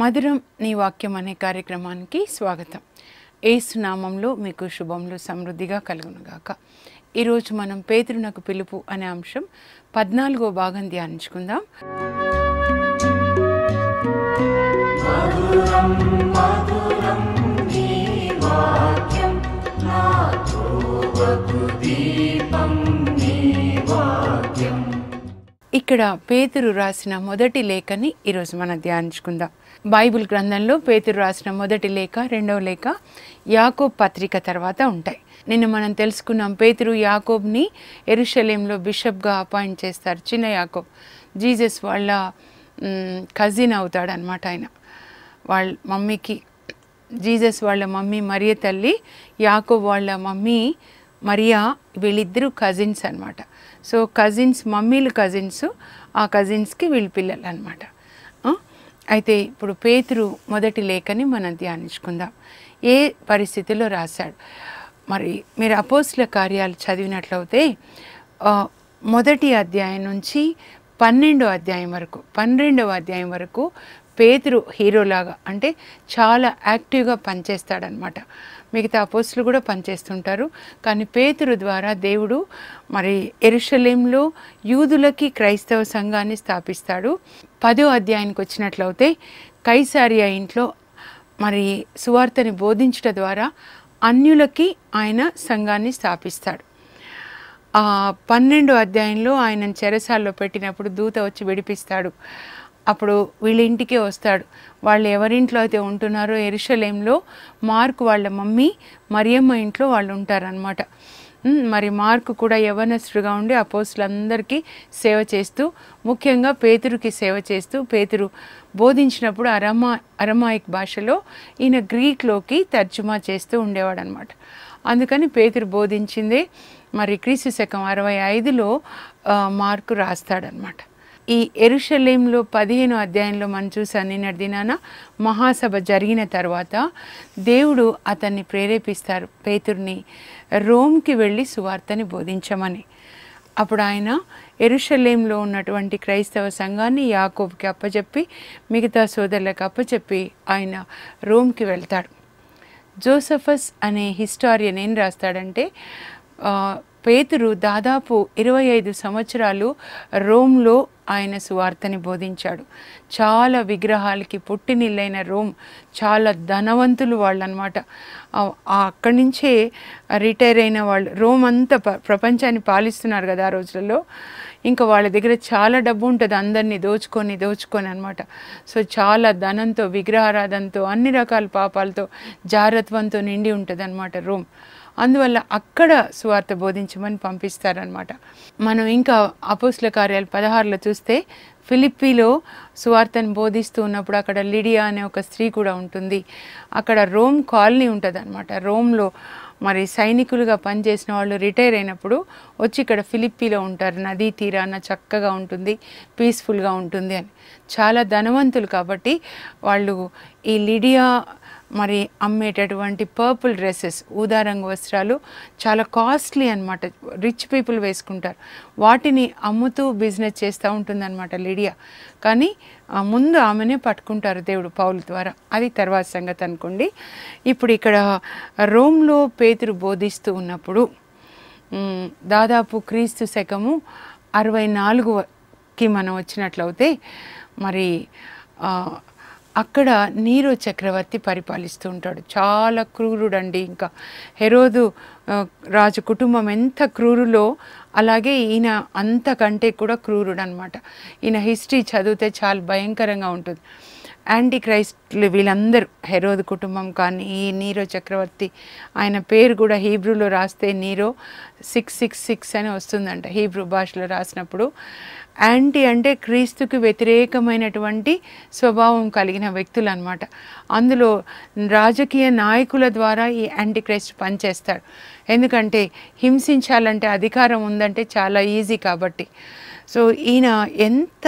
మధురం నీ వాక్యం అనే కార్యక్రమానికి స్వాగతం ఏసునామంలో మీకు శుభములు సమృద్ధిగా కలుగునుగాక ఈరోజు మనం పేతురునకు పిలుపు అనే అంశం పద్నాలుగో భాగం ధ్యానించుకుందాం ఇక్కడ పేతురు రాసిన మొదటి లేఖని ఈరోజు మనం ధ్యానించుకుందాం బైబిల్ గ్రంథంలో పేతురు రాసిన మొదటి లేఖ రెండవ లేఖ యాకోబ్ పత్రిక తర్వాత ఉంటాయి నిన్న మనం తెలుసుకున్నాం పేతురు యాకోబ్ని ఎరుషలేంలో బిషప్గా అపాయింట్ చేస్తారు చిన్న యాకోబ్ జీసస్ వాళ్ళ కజిన్ అవుతాడు అనమాట ఆయన వాళ్ళ మమ్మీకి జీసస్ వాళ్ళ మమ్మీ మరియ తల్లి యాకోబ్ వాళ్ళ మమ్మీ మరియా వీళ్ళిద్దరూ కజిన్స్ అనమాట సో కజిన్స్ మమ్మీలు కజిన్స్ ఆ కజిన్స్కి వీళ్ళు పిల్లలు అనమాట అయితే ఇప్పుడు పేతురు మొదటి లేఖని మనం ధ్యానించుకుందాం ఏ పరిస్థితిలో రాశాడు మరి మీరు అపోస్ల కార్యాలు చదివినట్లయితే ఆ, మొదటి అధ్యాయం నుంచి పన్నెండో అధ్యాయం వరకు పన్నెండవ అధ్యాయం వరకు పేతురు హీరోలాగా అంటే చాలా యాక్టివ్గా పనిచేస్తాడనమాట మిగతా అపోస్తులు కూడా పనిచేస్తుంటారు కానీ పేతురు ద్వారా దేవుడు మరి ఎరుషలేంలో యూదులకి క్రైస్తవ సంఘాన్ని స్థాపిస్తాడు పదో అధ్యాయానికి వచ్చినట్లయితే కైసారియా ఇంట్లో మరి సువార్తని బోధించడం ద్వారా అన్యులకి ఆయన సంఘాన్ని స్థాపిస్తాడు ఆ పన్నెండో అధ్యాయంలో ఆయనను చెరసాల్లో పెట్టినప్పుడు దూత వచ్చి విడిపిస్తాడు అప్పుడు వీళ్ళ ఇంటికే వస్తాడు వాళ్ళు ఎవరింట్లో అయితే ఉంటున్నారో ఎరుషలేంలో మార్కు వాళ్ళ మమ్మీ మరియమ్మ ఇంట్లో వాళ్ళు ఉంటారనమాట ఉమ్, మరి మార్కు కూడా యవనస్తుడుగా ఉండి అపోస్తులందరికీ సేవ చేస్తూ ముఖ్యంగా పేతురుకి సేవ చేస్తూ పేతురు బోధించినప్పుడు అరమా అరమాయిక్ భాషలో ఈయన గ్రీక్లోకి తర్జుమా చేస్తూ ఉండేవాడు అనమాట అందుకని పేతురు బోధించిందే మరి క్రీస్తు శకం అరవై ఐదులో ఆ, మార్కు రాస్తాడనమాట ఈ ఎరుషలేంలో పదిహేను అధ్యాయంలో మనం చూసాం నిన్నటి దినాన మహాసభ జరిగిన తర్వాత దేవుడు అతన్ని ప్రేరేపిస్తారు పేతుర్ని రోమ్కి వెళ్ళి సువార్తని బోధించమని అప్పుడు ఆయన ఎరుషలేంలో ఉన్నటువంటి క్రైస్తవ సంఘాన్ని యాకోబ్కి అప్పచెప్పి మిగతా సోదరులకు అప్పచెప్పి ఆయన రోమ్కి వెళ్తాడు జోసఫస్ అనే హిస్టారియన్ ఏం రాస్తాడంటే ఆ, పేతురు దాదాపు ఇరవై ఐదు సంవత్సరాలు రోమ్లో ఆయన సువార్తని బోధించాడు చాలా విగ్రహాలకి పుట్టినిల్లైన రోమ్ చాలా ధనవంతులు వాళ్ళు అనమాట అక్కడి నుంచే రిటైర్ అయిన వాళ్ళు రోమ్ అంతా ప- ప్రపంచాన్ని పాలిస్తున్నారు కదా ఆ రోజులలో ఇంకా వాళ్ళ దగ్గర చాలా డబ్బు ఉంటుంది అందరినీ దోచుకొని దోచుకొని అనమాట సో చాలా ధనంతో విగ్రహారాధనతో అన్ని రకాల పాపాలతో జారత్వంతో నిండి ఉంటుంది అనమాట రోమ్ అందువల్ల అక్కడ సువార్త బోధించమని పంపిస్తారనమాట మనం ఇంకా అపోస్ల కార్యాలు పదహారులో చూస్తే ఫిలిప్పీలో సువార్తను బోధిస్తూ ఉన్నప్పుడు అక్కడ లిడియా అనే ఒక స్త్రీ కూడా ఉంటుంది అక్కడ రోమ్ కాలనీ ఉంటుంది అనమాట రోమ్లో మరి సైనికులుగా పనిచేసిన వాళ్ళు రిటైర్ అయినప్పుడు వచ్చి ఇక్కడ ఫిలిప్పీలో ఉంటారు నదీ తీరాన చక్కగా ఉంటుంది పీస్ఫుల్గా ఉంటుంది అని చాలా ధనవంతులు కాబట్టి వాళ్ళు ఈ లిడియా మరి అమ్మేటటువంటి పర్పుల్ డ్రెస్సెస్ ఊదా రంగు వస్త్రాలు చాలా కాస్ట్లీ అన్నమాట రిచ్ పీపుల్ వేసుకుంటారు వాటిని అమ్ముతూ బిజినెస్ చేస్తూ ఉంటుందన్నమాట లిడియా కానీ ఆ ముందు ఆమెనే పట్టుకుంటారు దేవుడు పౌలు ద్వారా అది తర్వాత సంగతి అనుకోండి ఇప్పుడు ఇక్కడ రోమ్లో పేతురు బోధిస్తూ ఉన్నప్పుడు మ్, దాదాపు క్రీస్తు శకము అరవై నాలుగుకి మనం వచ్చినట్లయితే మరి ఆ, అక్కడ నీరో చక్రవర్తి పరిపాలిస్తూ ఉంటాడు చాలా క్రూరుడండి ఇంకా హెరోదు ఆ, రాజు కుటుంబం ఎంత క్రూరులో అలాగే ఈయన అంతకంటే కూడా క్రూరుడు అనమాట ఈయన హిస్టరీ చదివితే చాలా భయంకరంగా ఉంటుంది యాంటీ క్రైస్ట్లు వీళ్ళందరూ హెరోద్ కుటుంబం కానీ ఈ నీరో చక్రవర్తి ఆయన పేరు కూడా హీబ్రూలో రాస్తే నీరో సిక్స్ సిక్స్ సిక్స్ అని వస్తుందంట హీబ్రూ భాషలో రాసినప్పుడు యాంటీ అంటే క్రీస్తుకు వ్యతిరేకమైనటువంటి స్వభావం కలిగిన వ్యక్తులు అనమాట అందులో రాజకీయ నాయకుల ద్వారా ఈ యాంటీ క్రైస్ట్ పనిచేస్తాడు ఎందుకంటే హింసించాలంటే అధికారం ఉందంటే చాలా ఈజీ కాబట్టి సో ఈయన ఎంత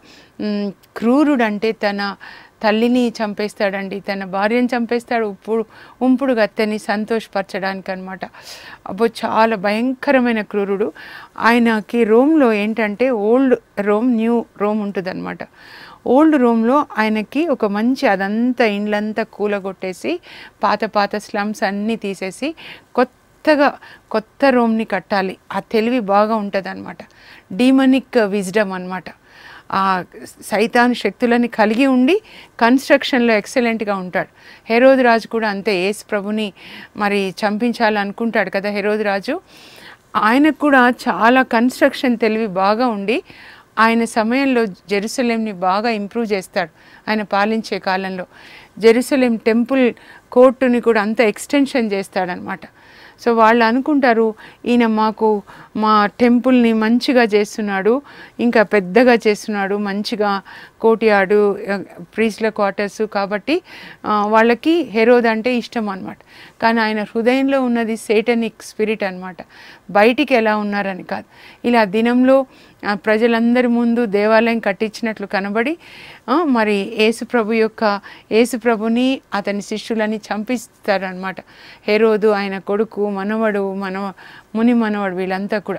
మ్, క్రూరుడంటే తన తల్లిని చంపేస్తాడండి తన భార్యను చంపేస్తాడు ఉప్పుడు ఉంపుడు గత్తెని సంతోషపరచడానికి అనమాట అబ్బో చాలా భయంకరమైన క్రూరుడు ఆయనకి రోమ్లో ఏంటంటే ఓల్డ్ రోమ్ న్యూ రోమ్ ఉంటుంది ఓల్డ్ రోమ్లో ఆయనకి ఒక మంచి అదంతా ఇండ్లంతా కూలగొట్టేసి పాత పాత స్లమ్స్ అన్నీ తీసేసి కొత్తగా కొత్త రోమ్ని కట్టాలి ఆ తెలివి బాగా ఉంటుంది అనమాట డీమనిక్ విజ్డమ్ అనమాట ఆ సైతాన్ శక్తులని కలిగి ఉండి కన్స్ట్రక్షన్లో ఎక్సలెంట్గా ఉంటాడు హెరోద్ రాజు కూడా అంతే యేసు ప్రభుని మరి చంపించాలనుకుంటాడు కదా హెరోద్ రాజు ఆయనకు కూడా చాలా కన్స్ట్రక్షన్ తెలివి బాగా ఉండి ఆయన సమయంలో జెరూసలేంని బాగా ఇంప్రూవ్ చేస్తాడు ఆయన పాలించే కాలంలో జెరూసలేం టెంపుల్ కోర్టుని కూడా అంత ఎక్స్టెన్షన్ చేస్తాడనమాట సో వాళ్ళు అనుకుంటారు ఈయన మాకు మా టెంపుల్ని మంచిగా చేస్తున్నాడు ఇంకా పెద్దగా చేస్తున్నాడు మంచిగా కోటియాడు ప్రీస్ల క్వార్టర్స్ కాబట్టి ఆ, వాళ్ళకి హెరోద్ అంటే ఇష్టం అనమాట కానీ ఆయన హృదయంలో ఉన్నది సేటనిక్ స్పిరిట్ అనమాట బయటికి ఎలా ఉన్నారని కాదు ఇలా దినంలో ఆ, ప్రజలందరి ముందు దేవాలయం కట్టించినట్లు కనబడి ఆ, మరి యేసు ప్రభు యొక్క యేసు ప్రభుని అతని శిష్యులని చంపిస్తారనమాట హెరోదు ఆయన కొడుకు మనవడు మనవ ముని మనవడు వీళ్ళంతా కూడా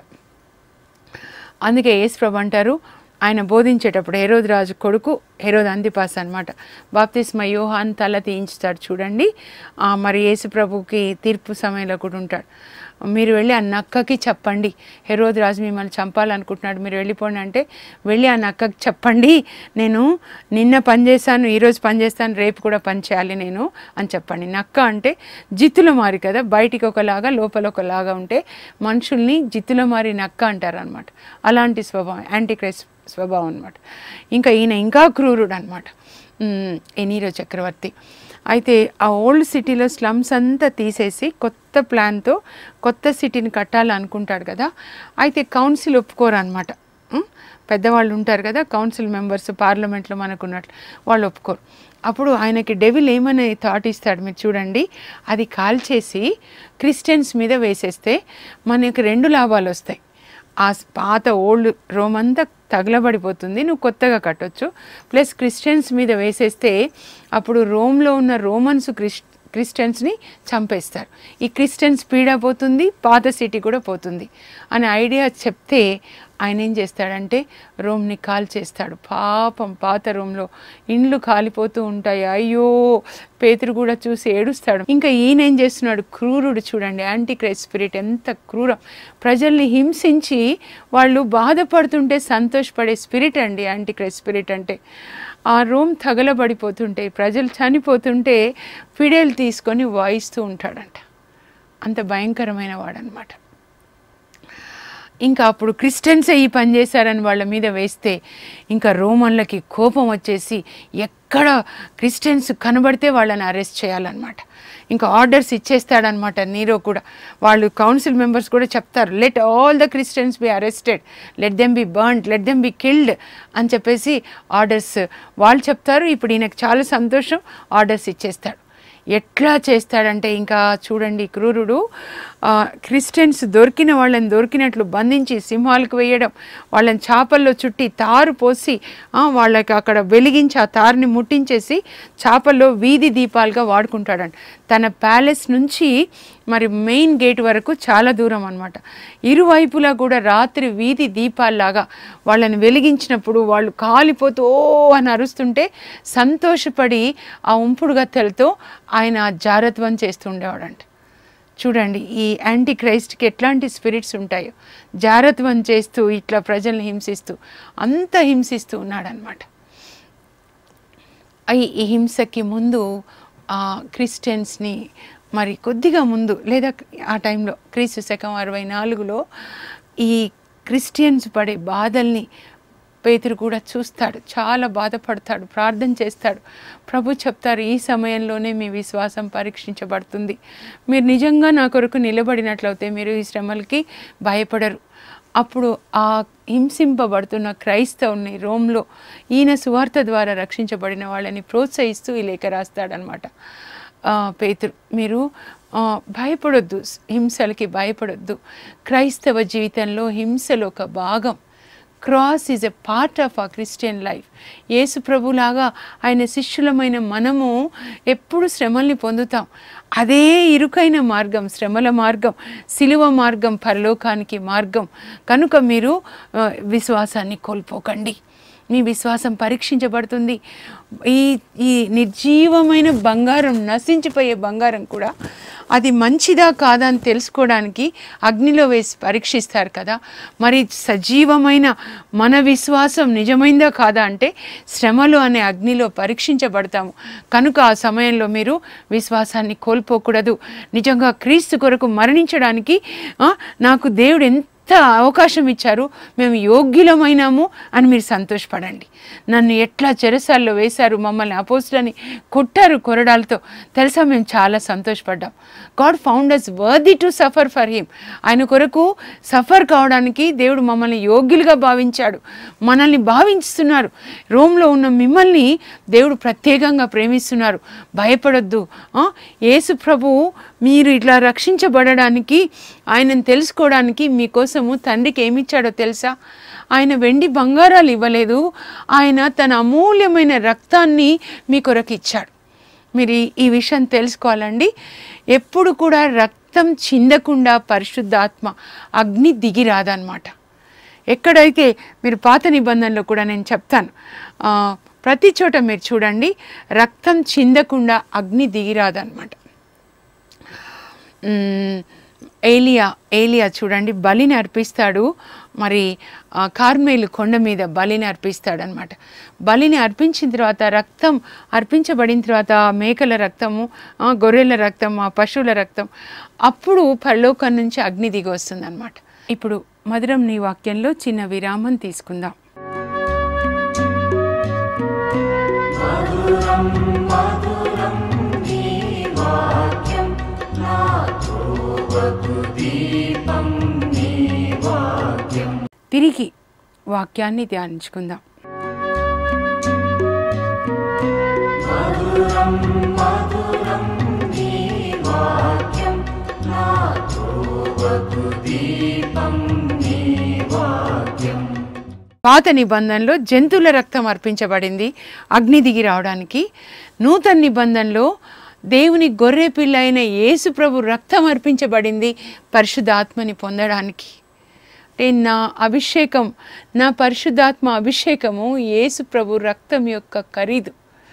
అందుకే యేసుప్రభు అంటారు ఆయన బోధించేటప్పుడు హెరోద్ రాజు కొడుకు హెరోద్ అందిపాస్ అనమాట బాప్తిస్మ యోహాన్ తల తీయించుతాడు చూడండి ఆ, మరి యేసుప్రభుకి తీర్పు సమయంలో కూడా ఉంటాడు మీరు వెళ్ళి ఆ నక్కకి చెప్పండి హెరోద్ రాజు మిమ్మల్ని చంపాలనుకుంటున్నాడు మీరు వెళ్ళిపోండి అంటే వెళ్ళి ఆ నక్కకి చెప్పండి నేను నిన్న పని చేశాను ఈరోజు పని చేస్తాను రేపు కూడా పని చేయాలి నేను అని చెప్పండి నక్క అంటే జిత్తుల మారి కదా బయటికి ఒకలాగా లోపల ఒకలాగా ఉంటే మనుషుల్ని జిత్తుల మారి నక్క అంటారు అనమాట అలాంటి స్వభావం యాంటీక్రైస్ట్ స్వభావం అనమాట ఇంకా ఈయన ఇంకా క్రూరుడు అనమాట ఈ నీరో చక్రవర్తి అయితే ఆ ఓల్డ్ సిటీలో స్లమ్స్ అంతా తీసేసి కొత్త ప్లాన్తో కొత్త సిటీని కట్టాలనుకుంటాడు కదా అయితే కౌన్సిల్ ఒప్పుకోరు అనమాట పెద్దవాళ్ళు ఉంటారు కదా కౌన్సిల్ మెంబర్స్ పార్లమెంట్లో మనకు ఉన్నట్లు వాళ్ళు ఒప్పుకోరు అప్పుడు ఆయనకి డెవిల్ ఏమని థాట్ ఇస్తాడు మీరు చూడండి అది కాల్చేసి క్రిస్టియన్స్ మీద వేసేస్తే మనకి రెండు లాభాలు వస్తాయి ఆ స్- పాత ఓల్డ్ రోమ్ అంతా తగలబడిపోతుంది నువ్వు కొత్తగా కట్టొచ్చు ప్లస్ క్రిస్టియన్స్ మీద వేసేస్తే అప్పుడు రోమ్లో ఉన్న రోమన్స్ క్రిస్ క్రిస్టియన్స్ని చంపేస్తారు ఈ క్రిస్టియన్స్ పీడ పోతుంది పాత సిటీ కూడా పోతుంది అనే ఐడియా చెప్తే ఆయన ఏం చేస్తాడంటే రోమ్ని కాల్ చేస్తాడు పాపం పాత రోమ్లో ఇండ్లు కాలిపోతూ ఉంటాయి అయ్యో పేతురు కూడా చూసి ఏడుస్తాడు ఇంకా ఈయన ఏం చేస్తున్నాడు క్రూరుడు చూడండి యాంటీ క్రైస్ట్ స్పిరిట్ ఎంత క్రూరం ప్రజల్ని హింసించి వాళ్ళు బాధపడుతుంటే సంతోషపడే స్పిరిట్ అండి యాంటీ క్రైస్ట్ స్పిరిట్ అంటే ఆ రోమ్ తగలబడిపోతుంటే ప్రజలు చనిపోతుంటే ఫిడేలు తీసుకొని వాయిస్తూ ఉంటాడంట అంత భయంకరమైన వాడనమాట ఇంకా అప్పుడు క్రిస్టియన్సే ఈ పని చేశారని వాళ్ళ మీద వేస్తే ఇంకా రోమన్లకి కోపం వచ్చేసి ఎక్కడ క్రిస్టియన్స్ కనబడితే వాళ్ళని అరెస్ట్ చేయాలన్నమాట ఇంకా ఆర్డర్స్ ఇచ్చేస్తాడనమాట నీరో కూడా వాళ్ళు కౌన్సిల్ మెంబర్స్ కూడా చెప్తారు let all the Christians be arrested let them be burned let them be killed అని చెప్పేసి ఆర్డర్స్ వాళ్ళు చెప్తారు ఇప్పుడు ఈయనకు చాలా సంతోషం ఆర్డర్స్ ఇచ్చేస్తాడు ఎట్లా చేస్తాడంటే ఇంకా చూడండి క్రూరుడు ఆ, క్రిస్టియన్స్ దొరికిన వాళ్ళని దొరికినట్లు బంధించి సింహాలకు వేయడం వాళ్ళని చేపల్లో చుట్టి తారు పోసి ఆ, వాళ్ళకి అక్కడ వెలిగించి ఆ తారుని ముట్టించేసి చేపల్లో వీధి దీపాలుగా వాడుకుంటాడంట తన ప్యాలెస్ నుంచి మరి మెయిన్ గేట్ వరకు చాలా దూరం అనమాట ఇరువైపులా కూడా రాత్రి వీధి దీపాల్లాగా వాళ్ళని వెలిగించినప్పుడు వాళ్ళు కాలిపోతూ ఓ అని అరుస్తుంటే సంతోషపడి ఆ ఉంపుడు గత్తెలతో ఆయన ఆ జారత్వం చేస్తూ ఉండేవాడంట చూడండి ఈ యాంటీ క్రైస్ట్కి ఎట్లాంటి స్పిరిట్స్ ఉంటాయో జారత్వం చేస్తూ ఇట్లా ప్రజల్ని హింసిస్తూ అంత హింసిస్తూ ఉన్నాడనమాట ఈ ఈ హింసకి ముందు ఆ క్రిస్టియన్స్ని మరి కొద్దిగా ముందు లేదా ఆ టైంలో క్రీస్తు శకం అరవై నాలుగులో ఈ క్రిస్టియన్స్ పడే బాధల్ని పేతురు కూడా చూస్తాడు చాలా బాధపడతాడు ప్రార్థన చేస్తాడు ప్రభు చెప్తారు ఈ సమయంలోనే మీ విశ్వాసం పరీక్షించబడుతుంది మీరు నిజంగా నా కొరకు నిలబడినట్లయితే మీరు ఈ శ్రమలకి భయపడరు అప్పుడు ఆ హింసింపబడుతున్న క్రైస్తవుని రోమ్లో ఈయన సువార్త ద్వారా రక్షించబడిన వాళ్ళని ప్రోత్సహిస్తూ ఈ లేఖ రాస్తాడనమాట ఆ, పేతురు మీరు ఆ, భయపడొద్దు హింసలకి భయపడొద్దు క్రైస్తవ జీవితంలో హింసలో ఒక భాగం cross is a part of a Christian life Yesu ప్రభులాగా ఆయన శిష్యులమైన మనము ఎప్పుడు శ్రమల్ని పొందుతాం అదే ఇరుకైన మార్గం శ్రమల మార్గం సిలువ మార్గం పరలోకానికి మార్గం కనుక మీరు ఆ, విశ్వాసాన్ని కోల్పోకండి మీ విశ్వాసం పరీక్షించబడుతుంది ఈ ఈ నిర్జీవమైన బంగారం నశించిపోయే బంగారం కూడా అది మంచిదా కాదా అని తెలుసుకోవడానికి అగ్నిలో వేసి పరీక్షిస్తారు కదా మరి సజీవమైన మన విశ్వాసం నిజమైందా కాదా అంటే శ్రమలు అనే అగ్నిలో పరీక్షించబడతాము కనుక ఆ సమయంలో మీరు విశ్వాసాన్ని కోల్పోకూడదు నిజంగా క్రీస్తు కొరకు మరణించడానికి ఆ, నాకు దేవుడు ఎంత అవకాశం ఇచ్చారు మేము యోగ్యులమైనాము అని మీరు సంతోషపడండి నన్ను ఎట్లా చెరసాల్లో వేశారు మమ్మల్ని అపోస్తులని కొట్టారు కొరడాలతో తెలుసా మేము చాలా సంతోషపడ్డాం God found us worthy to suffer for him ఆయన కొరకు సఫర్ కావడానికి దేవుడు మమ్మల్ని యోగ్యులుగా భావించాడు మనల్ని భావిస్తున్నారు రోమ్లో ఉన్న మిమ్మల్ని దేవుడు ప్రత్యేకంగా ప్రేమిస్తున్నారు భయపడొద్దు ఆ, యేసు ప్రభువు మీరు ఇట్లా రక్షించబడడానికి ఆయనను తెలుసుకోవడానికి మీకోసము తండ్రికి ఏమిచ్చాడో తెలుసా ఆయన వెండి బంగారాలు ఇవ్వలేదు ఆయన తన అమూల్యమైన రక్తాన్ని మీ కొరకు ఇచ్చాడు మీరు ఈ- ఈ విషయం తెలుసుకోవాలండి ఎప్పుడు కూడా రక్తం చిందకుండా పరిశుద్ధాత్మ అగ్ని దిగి రాదనమాట ఎక్కడైతే మీరు పాత నిబంధనలో కూడా నేను చెప్తాను ఆ, ప్రతి చోట మీరు చూడండి రక్తం చిందకుండా అగ్ని దిగిరాదనమాట మ్మ్, ఏలియా ఏలియా చూడండి బలిని అర్పిస్తాడు మరి ఆ, కార్మేలు కొండ మీద బలిని అర్పిస్తాడు అనమాట బలిని అర్పించిన తర్వాత రక్తం అర్పించబడిన తర్వాత ఆ మేకల రక్తము ఆ, గొర్రెల రక్తం ఆ పశువుల రక్తం అప్పుడు పరలోకం నుంచి అగ్ని దిగి వస్తుంది ఇప్పుడు మధురం నీ వాక్యంలో చిన్న విరామం తీసుకుందాం తిరిగి వాక్యాన్ని ధ్యానించుకుందాం పాత నిబంధనలో జంతువుల రక్తం అర్పించబడింది అగ్ని దిగి రావడానికి నూతన నిబంధనలో దేవుని గొర్రె పిల్ల అయిన యేసు ప్రభు రక్తం అర్పించబడింది పరిశుద్ధాత్మని పొందడానికి అంటే నా అభిషేకం నా పరిశుద్ధాత్మ అభిషేకము యేసు ప్రభు రక్తం యొక్క ఖరీదు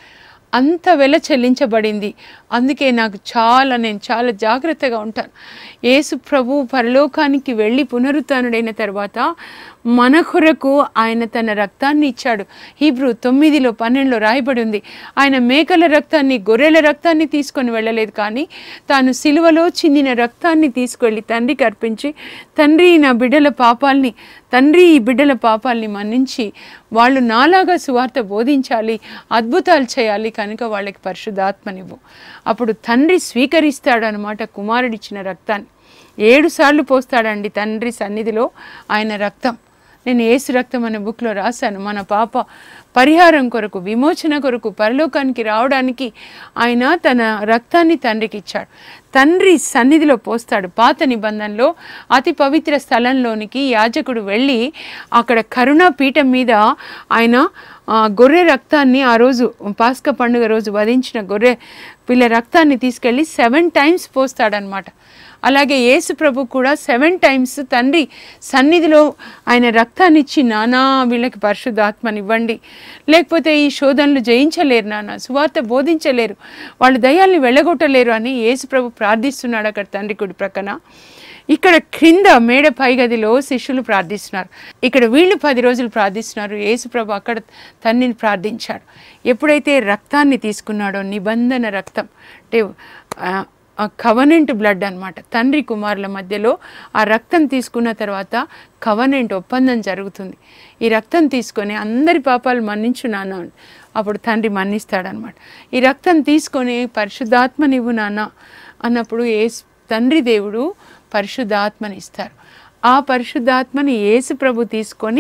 అంత వెల చెల్లించబడింది అందుకే నాకు చాలా నేను చాలా జాగ్రత్తగా ఉంటాను యేసు ప్రభు పరలోకానికి వెళ్ళి పునరుత్నుడైన తర్వాత మన కొరకు ఆయన తన రక్తాన్ని ఇచ్చాడు హీబ్రూ తొమ్మిదిలో పన్నెండులో రాయబడి ఉంది ఆయన మేకల రక్తాన్ని గొర్రెల రక్తాన్ని తీసుకొని వెళ్ళలేదు కానీ తాను సిలువలో చిందిన రక్తాన్ని తీసుకెళ్ళి తండ్రికి అర్పించి తండ్రి నా బిడ్డల పాపాల్ని తండ్రి ఈ బిడ్డల పాపాల్ని మన్నించి వాళ్ళు నాలాగా సువార్త బోధించాలి అద్భుతాలు చేయాలి కనుక వాళ్ళకి పరిశుద్ధాత్మనివ్వు అప్పుడు తండ్రి స్వీకరిస్తాడు అనమాట కుమారుడిచ్చిన రక్తాన్ని ఏడు సార్లు పోస్తాడండి తండ్రి సన్నిధిలో ఆయన రక్తం నేను ఏసు రక్తం అనే బుక్లో రాశాను మన పాప పరిహారం కొరకు విమోచన కొరకు పరలోకానికి రావడానికి ఆయన తన రక్తాన్ని తండ్రికి ఇచ్చాడు తండ్రి సన్నిధిలో పోస్తాడు పాత నిబంధనలో అతి పవిత్ర స్థలంలోనికి యాజకుడు వెళ్ళి అక్కడ కరుణా పీఠం మీద ఆయన ఆ, గొర్రె రక్తాన్ని ఆ రోజు పాస్క పండుగ రోజు వధించిన గొర్రె పిల్ల రక్తాన్ని తీసుకెళ్ళి సెవెన్ టైమ్స్ పోస్తాడనమాట అలాగే యేసు ప్రభు కూడా సెవెన్ టైమ్స్ తండ్రి సన్నిధిలో ఆయన రక్తాన్ని ఇచ్చి నానా వీళ్ళకి పరిశుద్ధాత్మని ఇవ్వండి లేకపోతే ఈ శోధనలు జయించలేరు నాన్న సువార్త బోధించలేరు వాళ్ళు దయాల్ని వెళ్ళగొట్టలేరు అని యేసు ప్రభు ప్రార్థిస్తున్నాడు అక్కడ తండ్రి కుడి ప్రక్కన ఇక్కడ క్రింద మేడ పైగదిలో శిష్యులు ప్రార్థిస్తున్నారు ఇక్కడ వీళ్ళు పది రోజులు ప్రార్థిస్తున్నారు యేసుప్రభు అక్కడ తన్నిని ప్రార్థించాడు ఎప్పుడైతే రక్తాన్ని తీసుకున్నాడో నిబంధన రక్తం అంటే కవనెంట్ బ్లడ్ అన్నమాట తండ్రి కుమారుల మధ్యలో ఆ రక్తం తీసుకున్న తర్వాత కవనెంట్ ఒప్పందం జరుగుతుంది ఈ రక్తం తీసుకొని అందరి పాపాలు మన్నించు నాన్న అని. అప్పుడు తండ్రి మన్నిస్తాడనమాట ఈ రక్తం తీసుకొని పరిశుద్ధాత్మ నీవు నాన్న అన్నప్పుడు ఏ తండ్రి దేవుడు పరిశుద్ధాత్మని ఇస్తారు ఆ పరిశుద్ధాత్మని యేసు ప్రభు తీసుకొని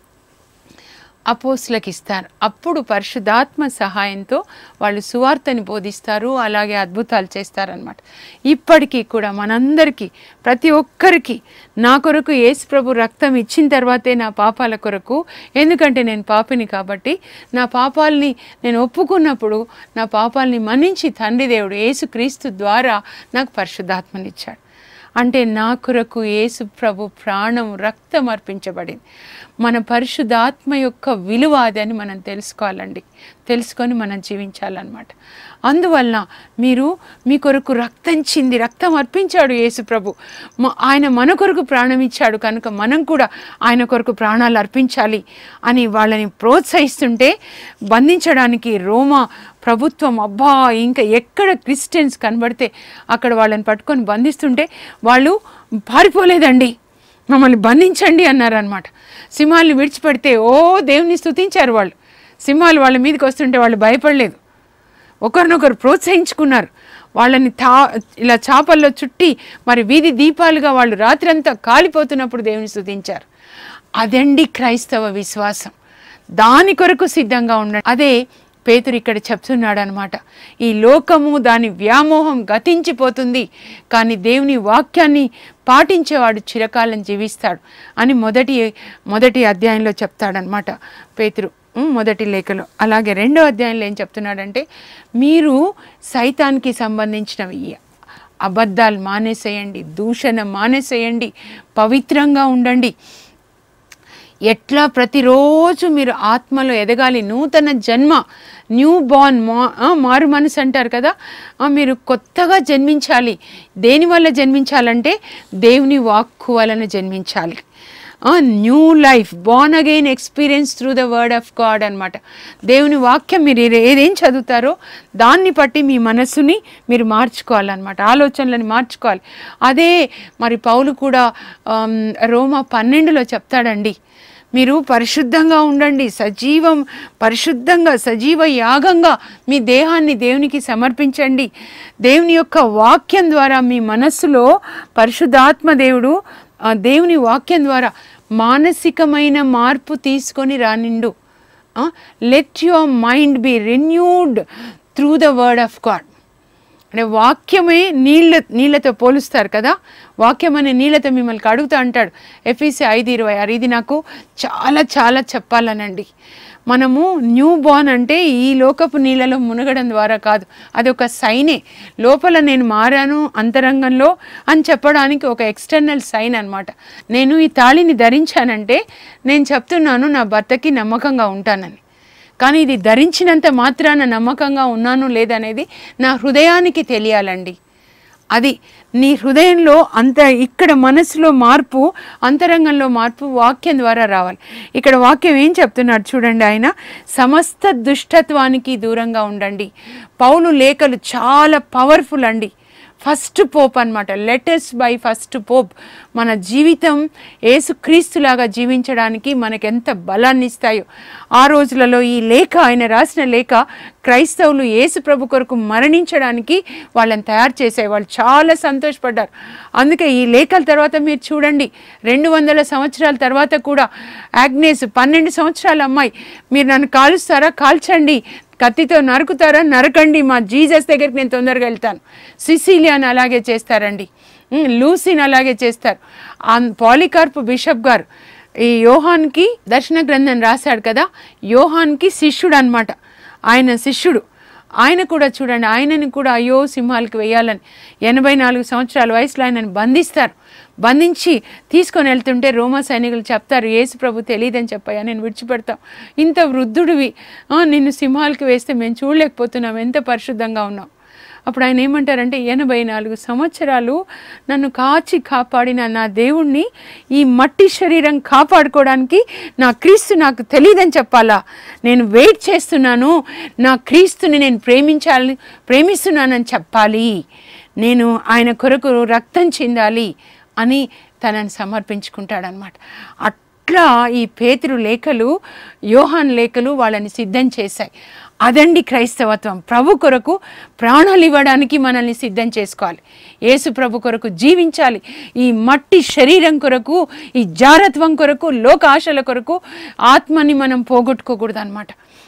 అపోస్లకు ఇస్తారు అప్పుడు పరిశుద్ధాత్మ సహాయంతో వాళ్ళు సువార్తని బోధిస్తారు అలాగే అద్భుతాలు చేస్తారనమాట ఇప్పటికీ కూడా మనందరికీ ప్రతి ఒక్కరికి నా కొరకు యేసు ప్రభు రక్తం ఇచ్చిన తర్వాతే నా పాపాల కొరకు ఎందుకంటే నేను పాపిని కాబట్టి నా పాపాలని నేను ఒప్పుకున్నప్పుడు నా పాపాలని మన్నించి తండ్రి దేవుడు యేసు క్రీస్తు ద్వారా నాకు పరిశుద్ధాత్మనిచ్చాడు అంటే నా కొరకు యేసు ప్రభు ప్రాణం రక్తం అర్పించబడింది మన పరిశుద్ధాత్మ యొక్క విలువ అదని మనం తెలుసుకోవాలండి తెలుసుకొని మనం జీవించాలన్నమాట అందువలన మీరు మీ కొరకు రక్తం చింది రక్తం అర్పించాడు యేసు ప్రభు మ- ఆయన మన కొరకు ప్రాణం ఇచ్చాడు కనుక మనం కూడా ఆయన కొరకు ప్రాణాలు అర్పించాలి అని వాళ్ళని ప్రోత్సహిస్తుంటే బంధించడానికి రోమా ప్రభుత్వం అబ్బా ఇంకా ఎక్కడ క్రిస్టియన్స్ కనబడితే అక్కడ వాళ్ళని పట్టుకొని బంధిస్తుంటే వాళ్ళు పారిపోలేదండి మమ్మల్ని బంధించండి అన్నారనమాట సింహాల్ని విడిచిపెడితే ఓ దేవుని స్తుతించారు వాళ్ళు సింహాలు వాళ్ళ మీదకి వస్తుంటే వాళ్ళు భయపడలేదు ఒకరినొకరు ప్రోత్సహించుకున్నారు వాళ్ళని తా ఇలా చాపల్లో చుట్టి మరి వీధి దీపాలుగా వాళ్ళు రాత్రంతా కాలిపోతున్నప్పుడు దేవుని స్తుతించారు అదండి క్రైస్తవ విశ్వాసం దాని కొరకు సిద్ధంగా ఉండండి అదే పేతురు ఇక్కడ చెప్తున్నాడు అనమాట ఈ లోకము దాని వ్యామోహం గతించిపోతుంది కానీ దేవుని వాక్యాన్ని పాటించేవాడు చిరకాలం జీవిస్తాడు అని మొదటి మొదటి అధ్యాయంలో చెప్తాడనమాట పేతురు ఉమ్, మొదటి లేఖలో అలాగే రెండో అధ్యాయంలో ఏం చెప్తున్నాడంటే మీరు సైతానికి సంబంధించినవి ఈ అబద్ధాలు మానేసేయండి దూషణ మానేసేయండి పవిత్రంగా ఉండండి ఎట్లా ప్రతిరోజు మీరు ఆత్మలో ఎదగాలి నూతన జన్మ న్యూ బార్న్ మా ఆ, మారు మనసు అంటారు కదా ఆ, మీరు కొత్తగా జన్మించాలి దేనివల్ల జన్మించాలంటే దేవుని వాక్కు వలన జన్మించాలి new life born again experience through the word of God అనమాట దేవుని వాక్యం మీరు ఏ- ఏదేం చదువుతారో దాన్ని బట్టి మీ మనస్సుని మీరు మార్చుకోవాలన్నమాట ఆలోచనలని మార్చుకోవాలి అదే మరి పౌలు కూడా ఆమ్, రోమా పన్నెండులో చెప్తాడండి మీరు పరిశుద్ధంగా ఉండండి సజీవం పరిశుద్ధంగా సజీవ యాగంగా మీ దేహాన్ని దేవునికి సమర్పించండి దేవుని యొక్క వాక్యం ద్వారా మీ మనస్సులో పరిశుద్ధాత్మ దేవుడు ఆ దేవుని వాక్యం ద్వారా మానసికమైన మార్పు తీసుకొని రానిండు let your mind be renewed through the word of God అంటే వాక్యమే నీళ్ళ నీళ్ళతో పోలుస్తారు కదా వాక్యం అనే నీళ్ళతో మిమ్మల్ని కడుగుతా అంటాడు ఎఫ్ఈసి ఐదు ఇరవై ఆరు ఇది నాకు చాలా చాలా చెప్పాలనండి మనము న్యూ బార్న్ అంటే ఈ లోకపు నీళ్ళలో మునగడం ద్వారా కాదు అది ఒక సైనే లోపల నేను మారాను అంతరంగంలో అని చెప్పడానికి ఒక ఎక్స్టర్నల్ సైన్ అన్నమాట నేను ఈ తాళిని ధరించానంటే నేను చెప్తున్నాను నా భర్తకి నమ్మకంగా ఉంటానని కానీ ఇది ధరించినంత మాత్రాన నమ్మకంగా ఉన్నాను లేదనేది నా హృదయానికి తెలియాలండి అది నీ హృదయంలో అంత ఇక్కడ మనసులో మార్పు అంతరంగంలో మార్పు వాక్యం ద్వారా రావాలి ఇక్కడ వాక్యం ఏం చెప్తున్నాడు చూడండి ఆయన సమస్త దుష్టత్వానికి దూరంగా ఉండండి పౌలు లేఖలు చాలా పవర్ఫుల్ అండి ఫస్ట్ పోప్ అనమాట లెటెస్ట్ బై ఫస్ట్ పోప్ మన జీవితం ఏసుక్రీస్తులాగా జీవించడానికి మనకు ఎంత బలాన్ని ఇస్తాయో ఆ రోజులలో ఈ లేఖ ఆయన రాసిన లేఖ క్రైస్తవులు యేసు ప్రభు కొరకు మరణించడానికి వాళ్ళని తయారు చేసే వాళ్ళు చాలా సంతోషపడ్డారు అందుకే ఈ లేఖల తర్వాత మీరు చూడండి రెండు వందల సంవత్సరాల తర్వాత కూడా ఆగ్నేస్ పన్నెండు సంవత్సరాల అమ్మాయి మీరు నన్ను కాలుస్తారా కాల్చండి కత్తితో నరుకుతారా నరకండి మా జీసస్ దగ్గరికి నేను తొందరగా వెళ్తాను సిసిలియాని అలాగే చేస్తారండి ఉమ్, లూసీని అలాగే చేస్తారు ఆ పాలికార్ప్ బిషప్ గారు ఈ యోహాన్కి దర్శన గ్రంథం రాశాడు కదా యోహాన్కి శిష్యుడు అనమాట ఆయన శిష్యుడు ఆయన కూడా చూడండి ఆయనని కూడా అయ్యో సింహాలకు వేయాలని ఎనభై నాలుగు సంవత్సరాల వయసులో ఆయనని బంధిస్తారు బంధించి తీసుకొని వెళ్తుంటే రోమా సైనికులు చెప్తారు యేసు ప్రభు తెలియదని చెప్పాయా నేను విడిచిపెడతాం ఇంత వృద్ధుడివి ఆ, నిన్ను సింహాలకి వేస్తే మేము చూడలేకపోతున్నాం ఎంత పరిశుద్ధంగా ఉన్నాం అప్పుడు ఆయన ఏమంటారంటే ఎనభై నాలుగు సంవత్సరాలు నన్ను కాచి కాపాడిన నా దేవుణ్ణి ఈ మట్టి శరీరం కాపాడుకోవడానికి నా క్రీస్తు నాకు తెలియదని చెప్పాలా నేను వెయిట్ చేస్తున్నాను నా క్రీస్తుని నేను ప్రేమించాలి ప్రేమిస్తున్నానని చెప్పాలి నేను ఆయన కొరకు రక్తం చెందాలి అని తనని సమర్పించుకుంటాడనమాట అట్లా ఈ పేతురు లేఖలు యోహాన్ లేఖలు వాళ్ళని సిద్ధం చేశాయి అదండి క్రైస్తవత్వం ప్రభు కొరకు ప్రాణాలు ఇవ్వడానికి మనల్ని సిద్ధం చేసుకోవాలి యేసు ప్రభు కొరకు జీవించాలి ఈ మట్టి శరీరం కొరకు ఈ జారత్వం కొరకు లోక ఆశల కొరకు ఆత్మని మనం పోగొట్టుకోకూడదు అనమాట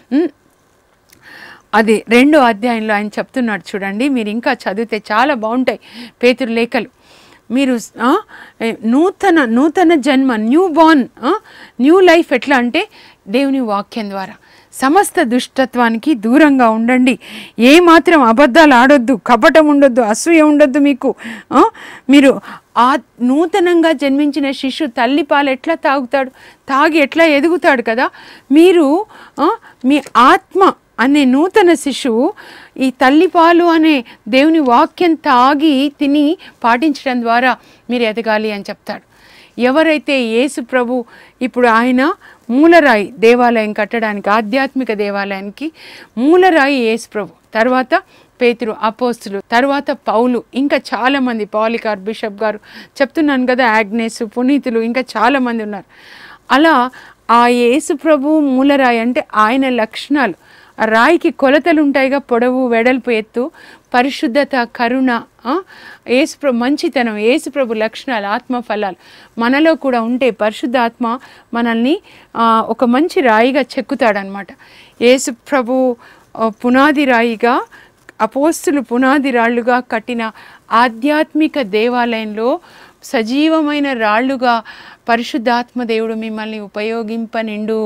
అది రెండో అధ్యాయంలో ఆయన చెప్తున్నాడు చూడండి మీరు ఇంకా చదివితే చాలా బాగుంటాయి పేతురు లేఖలు మీరు ఆ, ఏ, నూతన నూతన జన్మ న్యూ బార్న్ న్యూ లైఫ్ ఎట్లా అంటే దేవుని వాక్యం ద్వారా సమస్త దుష్టత్వానికి దూరంగా ఉండండి ఏ మాత్రం అబద్ధాలు ఆడొద్దు కపటం ఉండొద్దు అసూయ ఉండొద్దు మీకు ఆ? మీరు ఆ నూతనంగా జన్మించిన శిశు తల్లి పాలు ఎట్లా తాగుతాడు తాగి ఎట్లా ఎదుగుతాడు కదా మీరు ఆ, మీ ఆత్మ అనే నూతన శిశువు ఈ తల్లిపాలు అనే దేవుని వాక్యం తాగి తిని పాటించడం ద్వారా మీరు ఎదగాలి అని చెప్తాడు ఎవరైతే యేసు ప్రభు ఇప్పుడు ఆయన మూలరాయి దేవాలయం కట్టడానికి ఆధ్యాత్మిక దేవాలయానికి మూలరాయి యేసు ప్రభు తర్వాత పేతురు అపోస్తులు తర్వాత పౌలు ఇంకా చాలామంది పాలికార్ బిషప్ గారు చెప్తున్నాను కదా ఆగ్నేస్ పునీతులు ఇంకా చాలామంది ఉన్నారు అలా ఆ యేసు ప్రభు మూలరాయి అంటే ఆయన లక్షణాలు ఆ రాయికి కొలతలు ఉంటాయిగా పొడవు వెడల్పు ఎత్తు పరిశుద్ధత కరుణ ఆ, యేసుప్రభు మంచితనం యేసుప్రభు లక్షణాలు ఆత్మ ఫలాలు మనలో కూడా ఉంటే పరిశుద్ధ ఆత్మ మనల్ని ఆ, ఒక మంచి రాయిగా చెక్కుతాడనమాట యేసుప్రభు ఆ, పునాది రాయిగా అపోస్తులు పునాది రాళ్ళుగా కట్టిన ఆధ్యాత్మిక దేవాలయంలో సజీవమైన రాళ్ళుగా పరిశుద్ధాత్మ దేవుడు మిమ్మల్ని ఉపయోగింపనిండు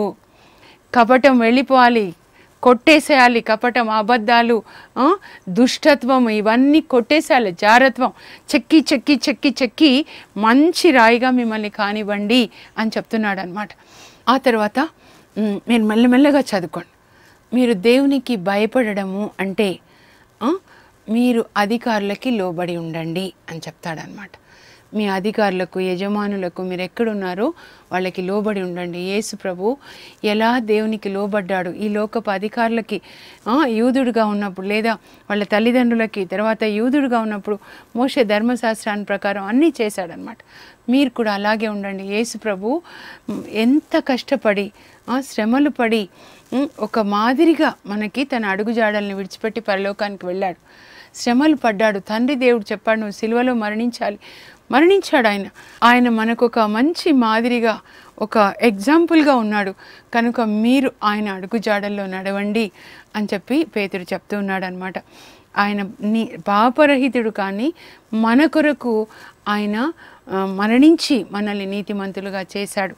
కపటం వెళ్ళిపోవాలి కొట్టేసేయాలి కపటం అబద్ధాలు ఆ, దుష్టత్వం ఇవన్నీ కొట్టేసేయాలి జారత్వం చెక్కి చెక్కి చెక్కి చెక్కి మంచి రాయిగా మిమ్మల్ని కానివ్వండి అని చెప్తున్నాడు అనమాట ఆ తర్వాత మ్, మీరు మెల్లమెల్లగా చదువుకోండి మీరు దేవునికి భయపడడము అంటే ఆ, మీరు అధికారులకి లోబడి ఉండండి అని చెప్తాడనమాట మీ అధికారులకు యజమానులకు మీరు ఎక్కడున్నారో వాళ్ళకి లోబడి ఉండండి యేసు ప్రభు ఎలా దేవునికి లోబడ్డాడు ఈ లోకపు అధికారులకి ఆ, యూదుడుగా ఉన్నప్పుడు లేదా వాళ్ళ తల్లిదండ్రులకి తర్వాత యూదుడుగా ఉన్నప్పుడు మోసే ధర్మశాస్త్రాన్ని ప్రకారం అన్నీ చేశాడనమాట మీరు కూడా అలాగే ఉండండి యేసు ప్రభు మ్, ఎంత కష్టపడి ఆ, శ్రమలు పడి మ్, ఒక మాదిరిగా మనకి తన అడుగుజాడల్ని విడిచిపెట్టి పరలోకానికి వెళ్ళాడు శ్రమలు పడ్డాడు తండ్రి దేవుడు చెప్పాడు నువ్వు సిలువలో మరణించాలి మరణించాడు ఆయన ఆయన మనకు ఒక మంచి మాదిరిగా ఒక ఎగ్జాంపుల్గా ఉన్నాడు కనుక మీరు ఆయన అడుగుజాడల్లో నడవండి అని చెప్పి పేతుడు చెప్తూ ఉన్నాడు అనమాట ఆయన నీ పాపరహితుడు కానీ మన కొరకు ఆయన ఆ, మరణించి మనల్ని నీతిమంతులుగా చేశాడు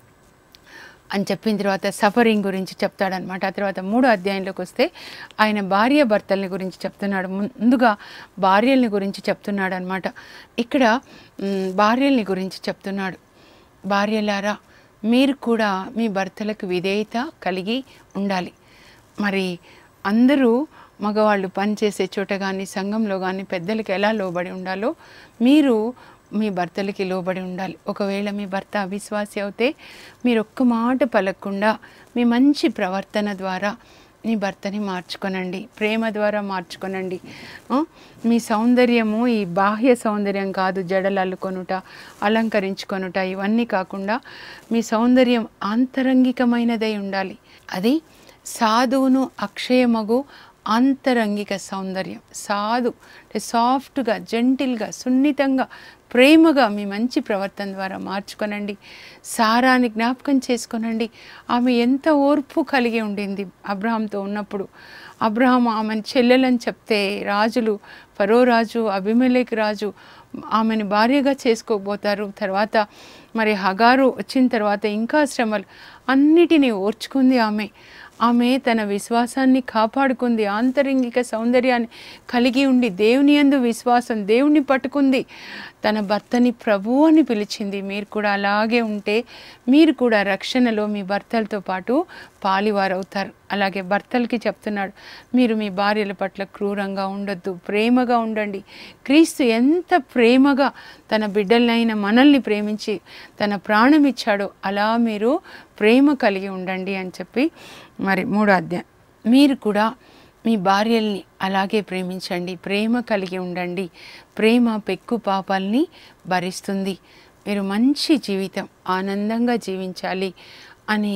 అని చెప్పిన తర్వాత సఫరింగ్ గురించి చెప్తాడనమాట ఆ తర్వాత మూడో అధ్యాయంలోకి వస్తే ఆయన భార్య భర్తల్ని గురించి చెప్తున్నాడు ముందుగా భార్యల్ని గురించి చెప్తున్నాడు అనమాట ఇక్కడ మ్, భార్యల్ని గురించి చెప్తున్నాడు భార్యలారా మీరు కూడా మీ భర్తలకు విధేయత కలిగి ఉండాలి మరి అందరూ మగవాళ్ళు పనిచేసే చోట కానీ సంఘంలో కానీ పెద్దలకి ఎలా లోబడి ఉండాలో మీరు మీ భర్తలకి లోబడి ఉండాలి ఒకవేళ మీ భర్త అవిశ్వాసి అవుతే మీరు ఒక్క మాట పలకకుండా మీ మంచి ప్రవర్తన ద్వారా మీ భర్తని మార్చుకొనండి ప్రేమ ద్వారా మార్చుకొనండి ఆ? మీ సౌందర్యము ఈ బాహ్య సౌందర్యం కాదు జడలు అల్లుకొనుట అలంకరించుకొనుట ఇవన్నీ కాకుండా మీ సౌందర్యం ఆంతరంగికమైనదై ఉండాలి అది సాధువును అక్షయమగు ఆంతరంగిక సౌందర్యం సాధు అంటే సాఫ్ట్గా జెంటిల్గా సున్నితంగా ప్రేమగా మీ మంచి ప్రవర్తన ద్వారా మార్చుకొనండి సారాన్ని జ్ఞాపకం చేసుకొనండి ఆమె ఎంత ఓర్పు కలిగి ఉండింది అబ్రహాంతో ఉన్నప్పుడు అబ్రహాం ఆమెను చెల్లెలని చెప్తే రాజులు ఫరో రాజు అభిమలేక్ రాజు ఆమెను భార్యగా చేసుకోబోతారు తర్వాత మరి హగారు వచ్చిన తర్వాత ఇంకా శ్రమలు అన్నిటినీ ఓర్చుకుంది ఆమె ఆమె తన విశ్వాసాన్ని కాపాడుకుంది ఆంతరింగిక సౌందర్యాన్ని కలిగి ఉండి దేవుని యందు విశ్వాసం దేవుని పట్టుకుంది తన భర్తని ప్రభు అని పిలిచింది మీరు కూడా అలాగే ఉంటే మీరు కూడా రక్షణలో మీ భర్తలతో పాటు పాలివారవుతారు అలాగే భర్తలకి చెప్తున్నాడు మీరు మీ భార్యల పట్ల క్రూరంగా ఉండొద్దు ప్రేమగా ఉండండి క్రీస్తు ఎంత ప్రేమగా తన బిడ్డలైన మనల్ని ప్రేమించి తన ప్రాణం ఇచ్చాడో అలా మీరు ప్రేమ కలిగి ఉండండి అని చెప్పి మరి మూడో అధ్యాయం మీరు కూడా మీ భార్యల్ని అలాగే ప్రేమించండి ప్రేమ కలిగి ఉండండి ప్రేమ పెక్కు పాపాల్ని భరిస్తుంది మీరు మంచి జీవితం ఆనందంగా జీవించాలి అని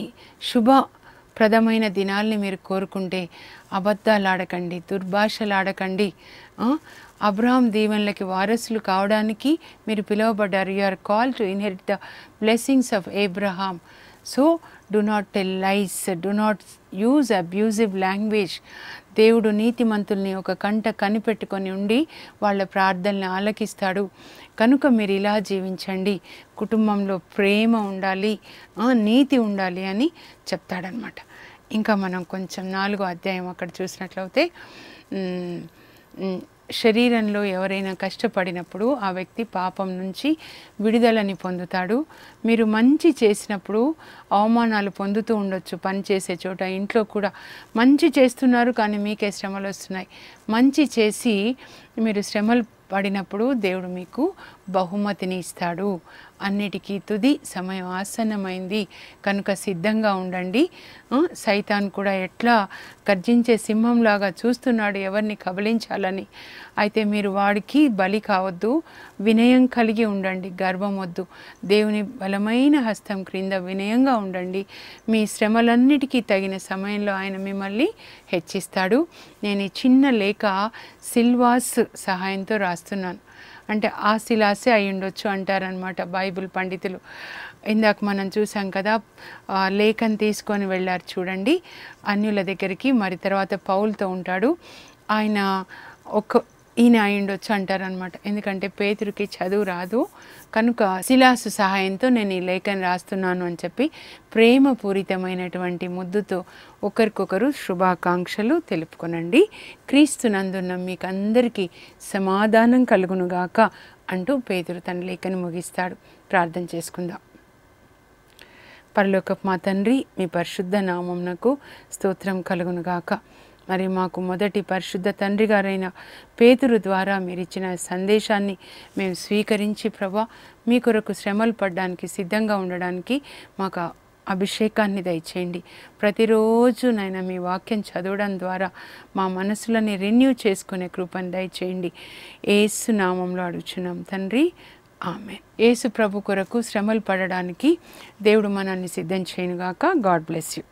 శుభప్రదమైన దినాల్ని మీరు కోరుకుంటే అబద్ధాలు ఆడకండి దుర్భాషలు ఆడకండి ఆ? అబ్రహాం దీవెనలకి వారసులు కావడానికి మీరు పిలువబడ్డారు you are call to inherit the blessings of Abraham so do not tell lies do not use abusive language దేవుడు నీతిమంతుల్ని ఒక కంట కనిపెట్టుకొని ఉండి వాళ్ళ ప్రార్థనని ఆలకిస్తాడు కనుక మీరు ఇలా జీవించండి కుటుంబంలో ప్రేమ ఉండాలి ఆ, నీతి ఉండాలి అని చెప్తాడనమాట ఇంకా మనం కొంచెం నాలుగో అధ్యాయం అక్కడ చూసినట్లయితే మ్, మ్, శరీరంలో ఎవరైనా కష్టపడినప్పుడు ఆ వ్యక్తి పాపం నుంచి విడుదలని పొందుతాడు మీరు మంచి చేసినప్పుడు అవమానాలు పొందుతూ ఉండొచ్చు పని చేసే చోట ఇంట్లో కూడా మంచి చేస్తున్నారు కానీ మీకే శ్రమలు వస్తున్నాయి మంచి చేసి మీరు శ్రమలు పడినప్పుడు దేవుడు మీకు బహుమతిని ఇస్తాడు అన్నిటికీ తుది సమయం ఆసన్నమైంది కనుక సిద్ధంగా ఉండండి ఆ, సైతాన్ కూడా ఎట్లా గర్జించే సింహంలాగా చూస్తున్నాడు ఎవరిని కబలించాలని అయితే మీరు వాడికి బలి కావద్దు వినయం కలిగి ఉండండి గర్వం వద్దు దేవుని బలమైన హస్తం క్రింద వినయంగా ఉండండి మీ శ్రమలన్నిటికీ తగిన సమయంలో ఆయన మిమ్మల్ని హెచ్చిస్తాడు నేను ఈ చిన్న లేఖ సిల్వాస్ సహాయంతో రాస్తున్నాను అంటే ఆ శిలాసే అయి ఉండొచ్చు అంటారనమాట బైబిల్ పండితులు ఇందాక మనం చూసాం కదా ఆ లేఖను తీసుకొని వెళ్ళారు చూడండి అన్యుల దగ్గరికి మరి తర్వాత పౌలతో ఉంటాడు ఆయన ఒక ఈయన అయి ఉండొచ్చు అంటారనమాట ఎందుకంటే పేతురికి చదువు రాదు కనుక శిలాసు సహాయంతో నేను ఈ లేఖను రాస్తున్నాను అని చెప్పి ప్రేమపూరితమైనటువంటి ముద్దుతో ఒకరికొకరు శుభాకాంక్షలు తెలుపుకొనండి క్రీస్తునందున్న మీకు అందరికీ సమాధానం కలుగునుగాక అంటూ పేతురు తన లేఖను ముగిస్తాడు ప్రార్థన చేసుకుందాం పరలోకపు మా తండ్రి మీ పరిశుద్ధ నామంనకు స్తోత్రం కలుగునుగాక మరి మాకు మొదటి పరిశుద్ధ తండ్రి గారైన పేతురు ద్వారా మీరు ఇచ్చిన సందేశాన్ని మేము స్వీకరించి ప్రభా మీ కొరకు శ్రమలు పడడానికి సిద్ధంగా ఉండడానికి మాకు అభిషేకాన్ని దయచేయండి ప్రతిరోజు నాయన మీ వాక్యం చదవడం ద్వారా మా మనసులని రెన్యూ చేసుకునే కృపను దయచేయండి ఏసు నామంలో అడుగుచున్నాం తండ్రి ఆమె యేసు ప్రభు కొరకు శ్రమలు పడడానికి దేవుడు మనల్ని సిద్ధం చేయనుగాక గాడ్ బ్లెస్ యూ